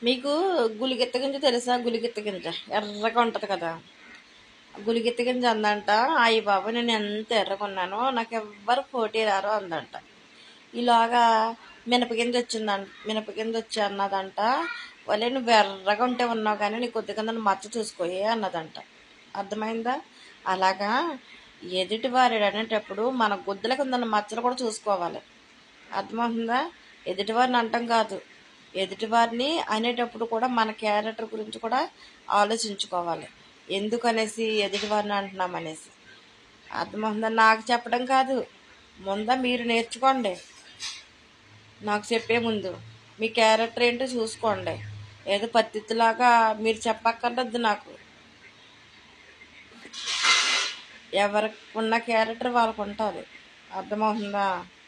మీకు గులిగెత్త గింజ తెలుసా గులిగెత్త గింజ ఎర్రగా ఉంటుంది కదా గులిగెత్త గింజ అందంట అయ్యి బాబా నేను ఎంత ఎర్రకున్నానో నాకు ఎవ్వరు పోటీ రారో అందంట ఈలోగా మినపగింజ వచ్చిందంట మినపగింజ వచ్చి అన్నదంట వాళ్ళే నువ్వు ఎర్రగా ఉంటే ఉన్నావు కానీ నీ కొద్ది కింద మచ్చ చూసుకోయే అన్నదంట అర్థమైందా అలాగా ఎదుటి వారు అనేటప్పుడు మన గుద్దల కింద ఉన్న మచ్చలు కూడా చూసుకోవాలి అర్థమవుతుందా ఎదుటివారిని అంటాం కాదు ఎదుటివారిని అనేటప్పుడు కూడా మన క్యారెక్టర్ గురించి కూడా ఆలోచించుకోవాలి ఎందుకనేసి ఎదుటివారిని అంటున్నాం అనేసి అర్థమవుతుందా నాకు చెప్పడం కాదు ముందా మీరు నేర్చుకోండి నాకు చెప్పే ముందు మీ క్యారెక్టర్ ఏంటో చూసుకోండి ఏదో పత్తిలాగా మీరు చెప్పక్కర్లేదు నాకు ఎవరికి ఉన్న క్యారెక్టర్ వాళ్ళకు ఉంటుంది అర్థమవుతుందా